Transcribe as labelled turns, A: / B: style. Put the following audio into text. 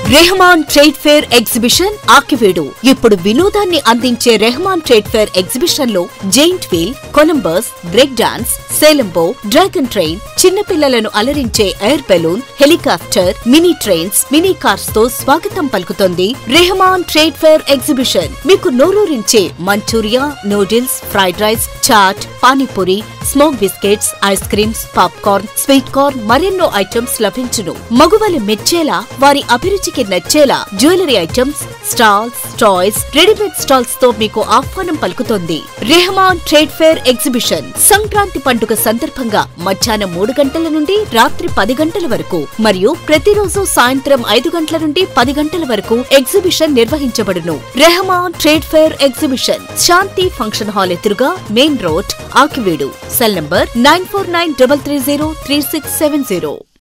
A: Rahman trade fair exhibition Akividu ఇప్పుడు వినోదాన్ని అందించే రెహమాన్ ట్రేడ్ ఫేర్ ఎగ్జిబిషన్ లో giant wheel Columbus break dance సేలంబో డ్రాగన్ ట్రైన్ చిన్నపిల్లలను అలరించే air balloon helicopter mini trains mini cars తో స్వాగతం పలుకుతోంది రెహమాన్ ట్రేడ్ ఫేర్ ఎగ్జిబిషన్ మీకు నోరూరించే Manchuria noodles fried rice chaat panipuri smoke biscuits ice creams popcorn sweet corn మరెన్నో ఐటమ్స్ లభించును మగువలు మెచ్చేలా వారి అభిరుచికి నచ్చేలా jewellery items stalls toys readymade stalls తో మీకు ఆహ్వానం పలుకుతోంది Rahman trade fair exhibition Sankranti పండుగ సందర్భంగా మధ్యాహ్నం మూడు గంటల నుండి రాత్రి పది గంటల వరకు మరియు ప్రతిరోజు సాయంత్రం ఐదు గంటల నుండి పది గంటల వరకు ఎగ్జిబిషన్ నిర్వహించబడును Rahman trade fair exhibition Shanti function hall ఎదురుగా main road Akividu cell number nine four nine double three zero three six seven zero